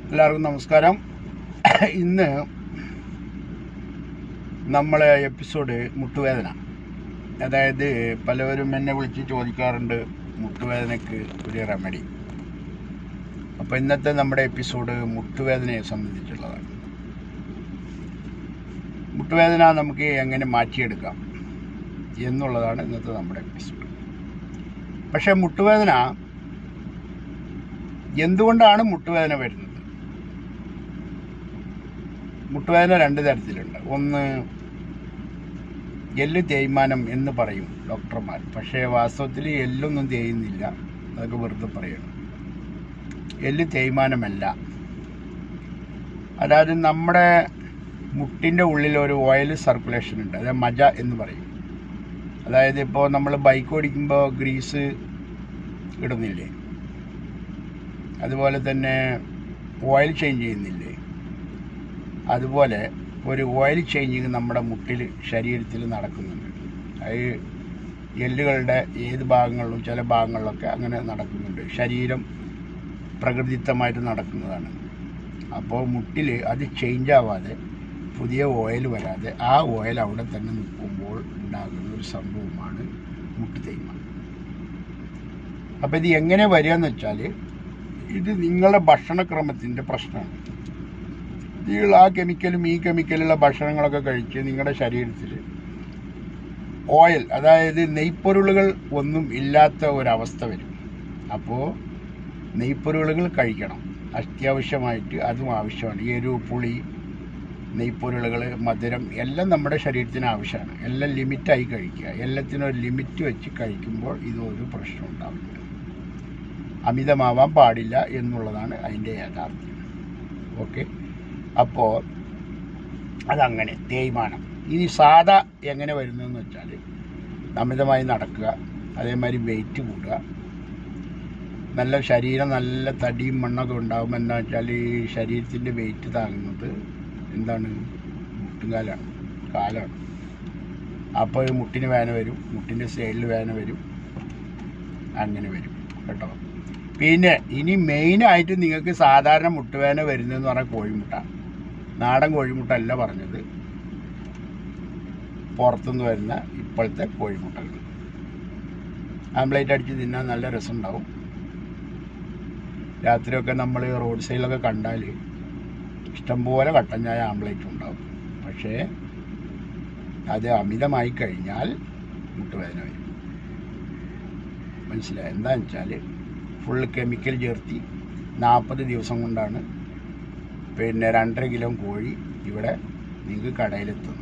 എല്ലാവർക്കും നമസ്കാരം ഇന്ന് നമ്മളെ എപ്പിസോഡ് മുട്ടുവേദന അതായത് പലവരും എന്നെ വിളിച്ച് ചോദിക്കാറുണ്ട് മുട്ടുവേദനയ്ക്ക് ഒരു റെമഡി അപ്പോൾ ഇന്നത്തെ നമ്മുടെ എപ്പിസോഡ് മുട്ടുവേദനയെ സംബന്ധിച്ചുള്ളതാണ് മുട്ടുവേദന നമുക്ക് എങ്ങനെ മാറ്റിയെടുക്കാം എന്നുള്ളതാണ് ഇന്നത്തെ നമ്മുടെ എപ്പിസോഡ് പക്ഷേ മുട്ടുവേദന എന്തുകൊണ്ടാണ് മുട്ടുവേദന വരുന്നത് മുട്ടുവേദന രണ്ട് തരത്തിലുണ്ട് ഒന്ന് എല്ല് തേയ്മാനം എന്ന് പറയും ഡോക്ടർമാർ പക്ഷേ വാസ്തവത്തിൽ എല്ലൊന്നും തേയുന്നില്ല അതൊക്കെ വെറുതെ പറയണം എല്ല് തേയ്മാനമല്ല അതായത് നമ്മുടെ മുട്ടിൻ്റെ ഉള്ളിൽ ഒരു ഓയിൽ സർക്കുലേഷൻ ഉണ്ട് അതായത് മജ എന്ന് പറയും അതായത് ഇപ്പോൾ നമ്മൾ ബൈക്ക് ഓടിക്കുമ്പോൾ ഗ്രീസ് ഇടുന്നില്ലേ അതുപോലെ തന്നെ ഓയിൽ ചേഞ്ച് ചെയ്യുന്നില്ലേ അതുപോലെ ഒരു ഓയിൽ ചേഞ്ചിങ് നമ്മുടെ മുട്ടിൽ ശരീരത്തിൽ നടക്കുന്നുണ്ട് അത് എല്ലുകളുടെ ഏത് ഭാഗങ്ങളിലും ചില ഭാഗങ്ങളിലൊക്കെ അങ്ങനെ നടക്കുന്നുണ്ട് ശരീരം പ്രകൃതിത്തമായിട്ട് നടക്കുന്നതാണ് അപ്പോൾ മുട്ടിൽ അത് ചേഞ്ച് ആവാതെ പുതിയ ഓയിൽ വരാതെ ആ ഓയിൽ അവിടെ തന്നെ നിൽക്കുമ്പോൾ ഉണ്ടാകുന്ന ഒരു സംഭവമാണ് മുട്ട് തേയ്മാനം അപ്പോൾ ഇത് എങ്ങനെ വരിക എന്ന് വെച്ചാൽ ഇത് നിങ്ങളുടെ ഭക്ഷണക്രമത്തിൻ്റെ പ്രശ്നമാണ് നിങ്ങൾ ആ കെമിക്കലും ഈ കെമിക്കലുള്ള ഭക്ഷണങ്ങളൊക്കെ കഴിച്ച് നിങ്ങളുടെ ശരീരത്തിൽ ഓയിൽ അതായത് നെയ്പ്പൊരുളുകൾ ഒന്നും ഇല്ലാത്ത ഒരവസ്ഥ വരും അപ്പോൾ നെയ്പ്പൊരുളുകൾ കഴിക്കണം അത്യാവശ്യമായിട്ട് അതും ആവശ്യമാണ് എരിവ് പുളി നെയ്പ്പൊരുളുകൾ മധുരം എല്ലാം നമ്മുടെ ശരീരത്തിന് ആവശ്യമാണ് എല്ലാം ലിമിറ്റായി കഴിക്കുക എല്ലാത്തിനും ഒരു ലിമിറ്റ് വെച്ച് കഴിക്കുമ്പോൾ ഇതൊരു പ്രശ്നം ഉണ്ടാവില്ല അമിതമാവാൻ പാടില്ല എന്നുള്ളതാണ് അതിൻ്റെ യാഥാർത്ഥ്യം ഓക്കെ അപ്പോൾ അതങ്ങനെ തേയ്മാനം ഇനി സാധാ എങ്ങനെ വരുന്നതെന്ന് വെച്ചാൽ അമിതമായി നടക്കുക അതേമാതിരി വെയിറ്റ് കൂടുക നല്ല ശരീരം നല്ല തടിയും മണ്ണൊക്കെ ഉണ്ടാകും എന്താ വെച്ചാൽ ഈ ശരീരത്തിൻ്റെ വെയിറ്റ് താങ്ങുന്നത് എന്താണ് മുട്ടുകാലാണ് കാലാണ് അപ്പോൾ ഈ മുട്ടിന് വേന വരും മുട്ടിൻ്റെ സൈഡിൽ വേന വരും അങ്ങനെ വരും കേട്ടോ പിന്നെ ഇനി മെയിനായിട്ട് നിങ്ങൾക്ക് സാധാരണ മുട്ടുവേന വരുന്നതെന്ന് പറഞ്ഞാൽ കോഴിമുട്ട നാടൻ കോഴിമുട്ട അല്ല പറഞ്ഞത് പുറത്തുനിന്ന് വരുന്ന ഇപ്പോഴത്തെ കോഴിമുട്ടകൾ ആംപ്ലേറ്റ് അടിച്ച് തിന്നാൻ നല്ല രസമുണ്ടാവും രാത്രിയൊക്കെ നമ്മൾ റോഡ് സൈഡിലൊക്കെ കണ്ടാൽ ഇഷ്ടംപോലെ കട്ടൻ ചായ ആംപ്ലേറ്റ് ഉണ്ടാവും പക്ഷേ അത് അമിതമായി കഴിഞ്ഞാൽ മുട്ടുവേദന വരും മനസ്സിലായി എന്താണെന്ന് വെച്ചാൽ ഫുൾ കെമിക്കൽ ചേർത്തി നാൽപ്പത് ദിവസം കൊണ്ടാണ് പിന്നെ രണ്ടര കിലോ കോഴി ഇവിടെ നിങ്ങൾക്ക് കടയിലെത്തുന്നത്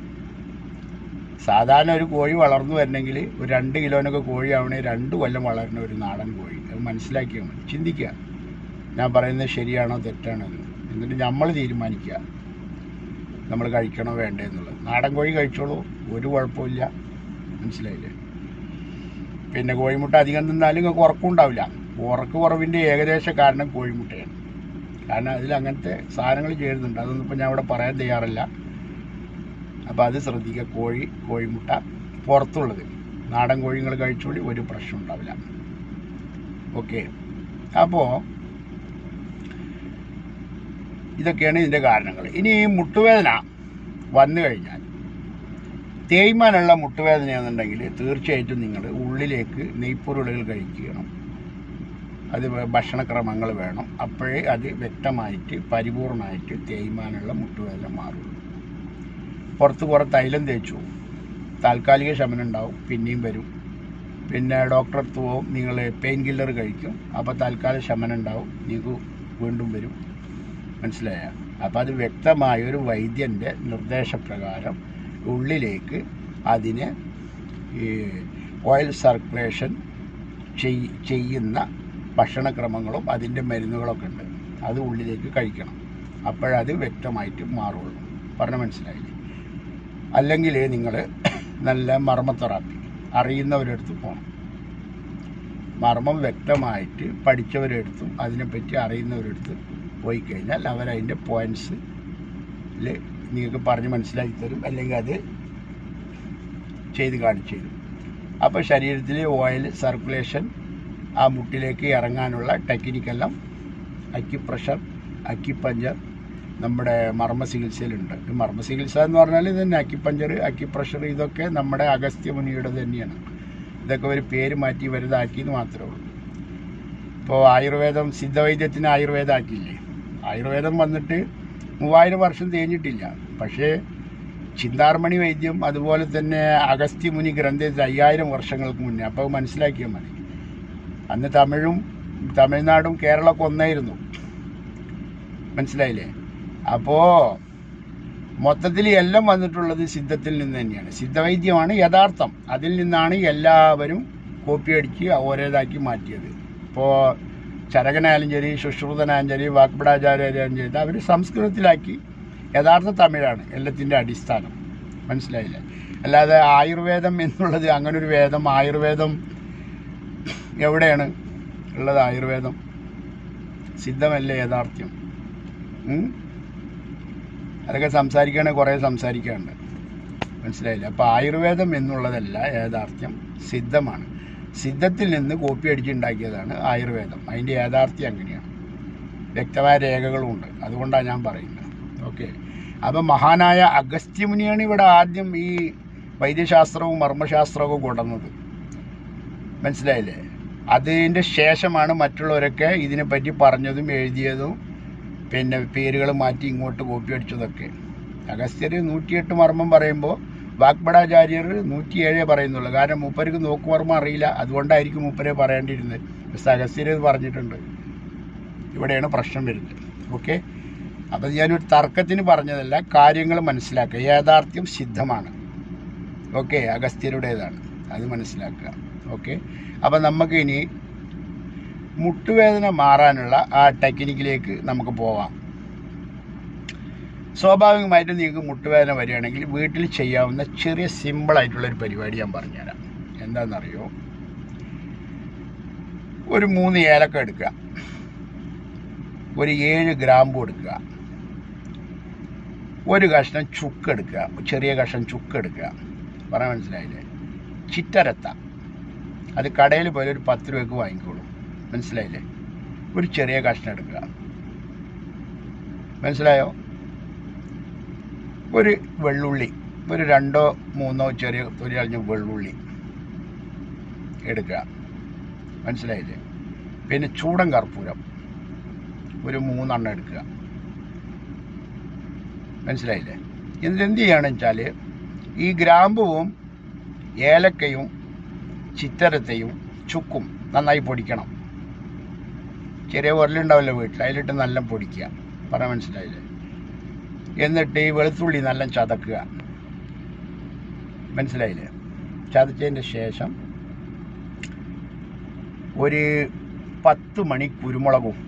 സാധാരണ ഒരു കോഴി വളർന്നു വരണമെങ്കിൽ ഒരു രണ്ട് കിലോനൊക്കെ കോഴി ആവണേ രണ്ട് കൊല്ലം വളരുന്ന ഒരു നാടൻ കോഴി അത് മനസ്സിലാക്കിയാൽ മതി ചിന്തിക്കുക ഞാൻ പറയുന്നത് ശരിയാണോ തെറ്റാണോ എന്ന് എന്നിട്ട് നമ്മൾ തീരുമാനിക്കുക നമ്മൾ കഴിക്കണോ വേണ്ടേ എന്നുള്ളത് നാടൻ കോഴി കഴിച്ചോളൂ ഒരു കുഴപ്പമില്ല മനസ്സിലായില്ലേ പിന്നെ കോഴിമുട്ട അധികം തിന്നാലും നിങ്ങൾക്ക് ഉറക്കമുണ്ടാവില്ല ഉറക്ക് കുറവിൻ്റെ ഏകദേശ കാരണം കോഴിമുട്ടയാണ് കാരണം അതിൽ അങ്ങനത്തെ സാധനങ്ങൾ ചേരുന്നുണ്ട് അതൊന്നും ഇപ്പം ഞാൻ ഇവിടെ പറയാൻ തയ്യാറല്ല അപ്പോൾ അത് ശ്രദ്ധിക്കുക കോഴി കോഴിമുട്ട പുറത്തുള്ളത് നാടൻ കോഴികൾ കഴിച്ചോളി ഒരു പ്രശ്നം ഉണ്ടാവില്ല ഓക്കെ അപ്പോൾ ഇതൊക്കെയാണ് ഇതിൻ്റെ കാരണങ്ങൾ ഇനി ഈ മുട്ടുവേദന വന്നു കഴിഞ്ഞാൽ തേയ്മാനുള്ള മുട്ടുവേദനയാണെന്നുണ്ടെങ്കിൽ തീർച്ചയായിട്ടും നിങ്ങൾ ഉള്ളിലേക്ക് നെയ്പ്പൊരുളുകൾ കഴിക്കണം അത് ഭക്ഷണക്രമങ്ങൾ വേണം അപ്പോഴേ അത് വ്യക്തമായിട്ട് പരിപൂർണമായിട്ട് തേയ്മാനുള്ള മുട്ടുവേദന മാറുള്ളൂ പുറത്ത് കുറേ തൈലം തേച്ചു താൽക്കാലിക ശമനം ഉണ്ടാവും പിന്നെയും വരും പിന്നെ ഡോക്ടറെ അടുത്ത് പോവും നിങ്ങൾ പെയിൻ കില്ലർ കഴിക്കും അപ്പോൾ താൽക്കാലിക ശമനം ഉണ്ടാവും നിങ്ങൾക്ക് വീണ്ടും വരും മനസ്സിലായ അപ്പോൾ അത് വ്യക്തമായ ഒരു വൈദ്യൻ്റെ നിർദ്ദേശപ്രകാരം ഉള്ളിലേക്ക് അതിന് ഈ ഓയിൽ സർക്കുലേഷൻ ചെയ് ചെയ്യുന്ന ഭക്ഷണക്രമങ്ങളും അതിൻ്റെ മരുന്നുകളൊക്കെ ഉണ്ട് അത് ഉള്ളിലേക്ക് കഴിക്കണം അപ്പോഴത് വ്യക്തമായിട്ട് മാറുള്ളൂ പറഞ്ഞ മനസ്സിലായില്ലേ അല്ലെങ്കിൽ നിങ്ങൾ നല്ല മർമ്മ തെറാപ്പി അറിയുന്നവരടുത്ത് പോകണം മർമ്മം വ്യക്തമായിട്ട് പഠിച്ചവരെടുത്തും അതിനെപ്പറ്റി അറിയുന്നവരെടുത്ത് പോയി കഴിഞ്ഞാൽ അവരതിൻ്റെ പോയിൻറ്റ്സിൽ നിങ്ങൾക്ക് പറഞ്ഞ് മനസ്സിലാക്കി തരും അല്ലെങ്കിൽ അത് ചെയ്ത് കാണിച്ചു തരും അപ്പോൾ ശരീരത്തിലെ ഓയിൽ സർക്കുലേഷൻ ആ മുട്ടിലേക്ക് ഇറങ്ങാനുള്ള ടെക്നിക്കെല്ലാം അക്യുപ്രഷർ അക്കിപ്പഞ്ചർ നമ്മുടെ മർമ്മ ചികിത്സയിലുണ്ട് ഈ മർമ്മ ചികിത്സ എന്ന് പറഞ്ഞാൽ ഇത് തന്നെ അക്കിപ്പഞ്ചർ അക്കിപ്രഷർ ഇതൊക്കെ നമ്മുടെ അഗസ്ത്യമുനിയുടെ തന്നെയാണ് ഇതൊക്കെ ഒരു പേര് മാറ്റി വലുതാക്കിയെന്ന് മാത്രമേ ഉള്ളൂ ഇപ്പോൾ ആയുർവേദം സിദ്ധവൈദ്യത്തിന് ആയുർവേദം ആക്കിയില്ലേ ആയുർവേദം വന്നിട്ട് മൂവായിരം വർഷം തേഞ്ഞിട്ടില്ല പക്ഷേ ചിന്താർമണി വൈദ്യം അതുപോലെ തന്നെ അഗസ്ത്യമുനി ഗ്രന്ഥത്തിൽ അയ്യായിരം വർഷങ്ങൾക്ക് മുന്നേ അപ്പോൾ മനസ്സിലാക്കിയാൽ മതി അന്ന് തമിഴും തമിഴ്നാടും കേരളമൊക്കെ ഒന്നായിരുന്നു മനസ്സിലായില്ലേ അപ്പോൾ മൊത്തത്തിൽ എല്ലാം വന്നിട്ടുള്ളത് സിദ്ധത്തിൽ നിന്ന് തന്നെയാണ് സിദ്ധവൈദ്യമാണ് യഥാർത്ഥം അതിൽ നിന്നാണ് എല്ലാവരും കോപ്പി അടിച്ച് ഓരോതാക്കി മാറ്റിയത് ഇപ്പോൾ ചരകനായാലും ശരി സുശ്രുതനായാലും ശരി വാക്പടാചാര്യാലും ശരി അവർ സംസ്കൃതത്തിലാക്കി യഥാർത്ഥ തമിഴാണ് എല്ലാത്തിൻ്റെ അടിസ്ഥാനം മനസ്സിലായില്ലേ അല്ലാതെ ആയുർവേദം എന്നുള്ളത് അങ്ങനെ ഒരു വേദം ആയുർവേദം എവിടെയാണ് ഉള്ളത് ആയുർവേദം സിദ്ധമല്ലേ യാഥാർത്ഥ്യം ഉം? അതൊക്കെ സംസാരിക്കുകയാണെങ്കിൽ കുറേ സംസാരിക്കാനുണ്ട് മനസ്സിലായില്ല അപ്പോൾ ആയുർവേദം എന്നുള്ളതല്ല യാഥാർത്ഥ്യം സിദ്ധമാണ് സിദ്ധത്തിൽ നിന്ന് കോപ്പി അടിച്ചുണ്ടാക്കിയതാണ് ആയുർവേദം അതിൻ്റെ യാഥാർത്ഥ്യം അങ്ങനെയാണ് വ്യക്തമായ രേഖകളുമുണ്ട് അതുകൊണ്ടാണ് ഞാൻ പറയുന്നത് ഓക്കെ അപ്പം മഹാനായ അഗസ്ത്യമുനിയാണ് ഇവിടെ ആദ്യം ഈ വൈദ്യശാസ്ത്രവും മർമ്മശാസ്ത്രവും കൊണ്ടുവന്നത് മനസ്സിലായില്ലേ അതിൻ്റെ ശേഷമാണ് മറ്റുള്ളവരൊക്കെ ഇതിനെപ്പറ്റി പറഞ്ഞതും എഴുതിയതും പിന്നെ പേരുകൾ മാറ്റി ഇങ്ങോട്ട് കോപ്പി അടിച്ചതൊക്കെ അഗസ്ത്യർ നൂറ്റിയെട്ട് മർമ്മം പറയുമ്പോൾ വാഗ്ബടാചാര്യർ നൂറ്റിയേഴേ പറയുന്നുള്ളൂ കാരണം മൂപ്പർക്ക് നോക്കുമർമ്മം അറിയില്ല അതുകൊണ്ടായിരിക്കും മൂപ്പരെ പറയേണ്ടിയിരുന്നത് പക്ഷെ അഗസ്ത്യർ ഇത് പറഞ്ഞിട്ടുണ്ട് ഇവിടെയാണ് പ്രശ്നം വരുന്നത് ഓക്കെ അപ്പം ഞാനൊരു തർക്കത്തിന് പറഞ്ഞതല്ല കാര്യങ്ങൾ മനസ്സിലാക്കുക യാഥാർത്ഥ്യം സിദ്ധമാണ് ഓക്കെ അഗസ്ത്യരുടേതാണ് അത് മനസ്സിലാക്കുക ഓക്കെ അപ്പം നമുക്ക് ഇനി മുട്ടുവേദന മാറാനുള്ള ആ ടെക്നിക്കിലേക്ക് നമുക്ക് പോവാം സ്വാഭാവികമായിട്ടും നിങ്ങൾക്ക് മുട്ടുവേദന വരികയാണെങ്കിൽ വീട്ടിൽ ചെയ്യാവുന്ന ചെറിയ സിമ്പിളായിട്ടുള്ളൊരു പരിപാടി ഞാൻ പറഞ്ഞുതരാം എന്താണെന്നറിയോ ഒരു മൂന്ന് ഏലക്ക എടുക്കുക ഒരു ഏഴ് ഗ്രാമ്പു എടുക്കുക ഒരു കഷ്ണം ചുക്ക് എടുക്കുക ചെറിയ കഷ്ണം ചുക്ക് എടുക്കുക പറയാൻ മനസ്സിലായില്ലേ ചിറ്റരത്ത അത് കടയിൽ പോയാൽ ഒരു പത്ത് രൂപയ്ക്ക് വാങ്ങിക്കോളൂ മനസ്സിലായില്ലേ ഒരു ചെറിയ കഷ്ണം എടുക്കുക മനസ്സിലായോ ഒരു വെള്ളുള്ളി ഒരു രണ്ടോ മൂന്നോ ചെറിയ തൊലി കളഞ്ഞ വെള്ളുള്ളി എടുക്കുക മനസ്സിലായില്ലേ പിന്നെ ചൂടൻ കർപ്പൂരം ഒരു മൂന്നെണ്ണം എടുക്കുക മനസ്സിലായില്ലേ എന്നിട്ട് എന്ത് ചെയ്യണമെന്ന് വെച്ചാൽ ഈ ഗ്രാമ്പുവും ഏലക്കയും ചിത്തരത്തെയും ചുക്കും നന്നായി പൊടിക്കണം ചെറിയ ഉരലുണ്ടാവില്ല വീട്ടിൽ അതിലിട്ട് നല്ല പൊടിക്കുക പറയാൻ മനസ്സിലായില്ലേ എന്നിട്ട് ഈ വെളുത്തുള്ളി നല്ല ചതക്കുക മനസ്സിലായില്ലേ ചതച്ചതിൻ്റെ ശേഷം ഒരു പത്ത് മണി കുരുമുളകും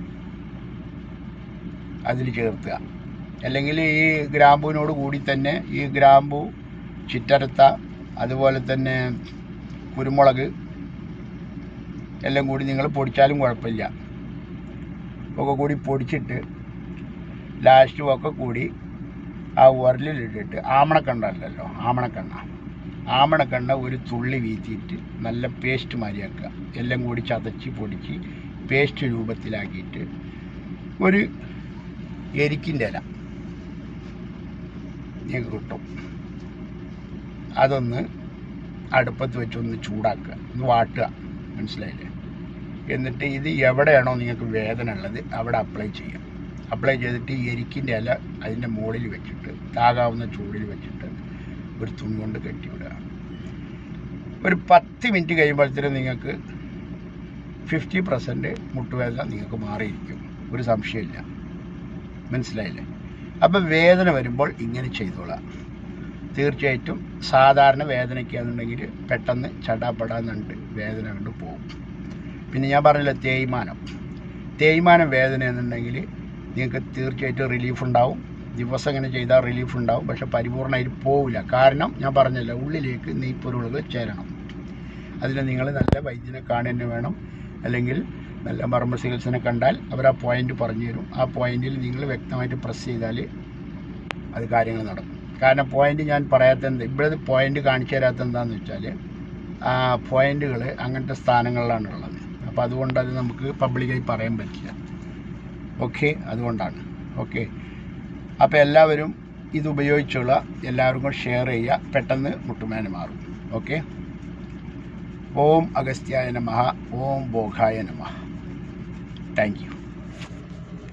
അതിൽ ചേർത്തുക അല്ലെങ്കിൽ ഈ ഗ്രാമ്പുവിനോട് കൂടി തന്നെ ഈ ഗ്രാമ്പു ചിറ്റരത്ത അതുപോലെ തന്നെ കുരുമുളക് എല്ലാം കൂടി നിങ്ങൾ പൊടിച്ചാലും കുഴപ്പമില്ല ഒക്കെ കൂടി പൊടിച്ചിട്ട് ലാസ്റ്റും ഒക്കെ കൂടി ആ ഉരലിലിട്ടിട്ട് ആമണക്കണ്ണല്ലോ ആമണക്കണ്ണ ആമണക്കണ്ണ ഒരു തുള്ളി വീത്തിയിട്ട് നല്ല പേസ്റ്റ് മാതിരിയാക്കുക എല്ലാം കൂടി ചതച്ച് പൊടിച്ച് പേസ്റ്റ് രൂപത്തിലാക്കിയിട്ട് ഒരു എരിക്കിൻ്റെ ഇല നിങ്ങൾക്ക് കിട്ടും അതൊന്ന് അടുപ്പത്ത് വെച്ചൊന്ന് ചൂടാക്കുക ഒന്ന് വാട്ടുക മനസ്സിലായില്ലേ എന്നിട്ട് ഇത് എവിടെയാണോ നിങ്ങൾക്ക് വേദന ഉള്ളത് അവിടെ അപ്ലൈ ചെയ്യാം അപ്ലൈ ചെയ്തിട്ട് ഈ എരിക്കിൻ്റെ ഇല അതിൻ്റെ മുകളിൽ വെച്ചിട്ട് താകാവുന്ന ചൂടിൽ വെച്ചിട്ട് ഒരു തുണി കൊണ്ട് കെട്ടിവിടുക ഒരു പത്ത് മിനിറ്റ് കഴിയുമ്പോഴത്തേനും നിങ്ങൾക്ക് ഫിഫ്റ്റി പെർസെൻറ്റ് മുട്ടുവേദന നിങ്ങൾക്ക് മാറിയിരിക്കും ഒരു സംശയമില്ല മനസ്സിലായില്ലേ അപ്പം വേദന വരുമ്പോൾ ഇങ്ങനെ ചെയ്തോളാം തീർച്ചയായിട്ടും സാധാരണ വേദനയ്ക്കാന്നുണ്ടെങ്കിൽ പെട്ടെന്ന് ചടാപ്പടാന്നുണ്ട് വേദന കൊണ്ട് പോകും പിന്നെ ഞാൻ പറഞ്ഞില്ല തേയ്മാനം തേയ്മാനം വേദന എന്നുണ്ടെങ്കിൽ നിങ്ങൾക്ക് തീർച്ചയായിട്ടും റിലീഫ് ഉണ്ടാവും ദിവസം ഇങ്ങനെ ചെയ്താൽ റിലീഫ് ഉണ്ടാവും പക്ഷെ പരിപൂർണ്ണമായിട്ട് പോവില്ല കാരണം ഞാൻ പറഞ്ഞല്ലോ ഉള്ളിലേക്ക് നെയ്പ്പൊരുളുകൾ ചേരണം അതിന് നിങ്ങൾ നല്ല വൈദ്യനെ കാണുക വേണം അല്ലെങ്കിൽ നല്ല മർമ്മ ചികിത്സനെ കണ്ടാൽ അവർ ആ പോയിന്റ് പറഞ്ഞു തരും ആ പോയിന്റിൽ നിങ്ങൾ വ്യക്തമായിട്ട് പ്രസ് ചെയ്താൽ അത് കാര്യങ്ങൾ നടക്കും കാരണം പോയിന്റ് ഞാൻ പറയാത്ത എന്ത് ഇവിടെ പോയിന്റ് കാണിച്ചു തരാത്ത എന്താണെന്ന് വെച്ചാൽ ആ പോയിന്റുകൾ അങ്ങനത്തെ സ്ഥാനങ്ങളിലാണ് ഉള്ളത് അപ്പോൾ അതുകൊണ്ട് അത് നമുക്ക് പബ്ലിക്കായി പറയാൻ പറ്റില്ല ഓക്കെ അതുകൊണ്ടാണ് ഓക്കെ അപ്പോൾ എല്ലാവരും ഇത് ഉപയോഗിച്ചുള്ള എല്ലാവർക്കും ഷെയർ ചെയ്യുക പെട്ടെന്ന് മുട്ടുമേന മാറും ഓക്കെ ഓം അഗസ്ത്യായ നമ ഓം ബോഘായ നമ താങ്ക് യു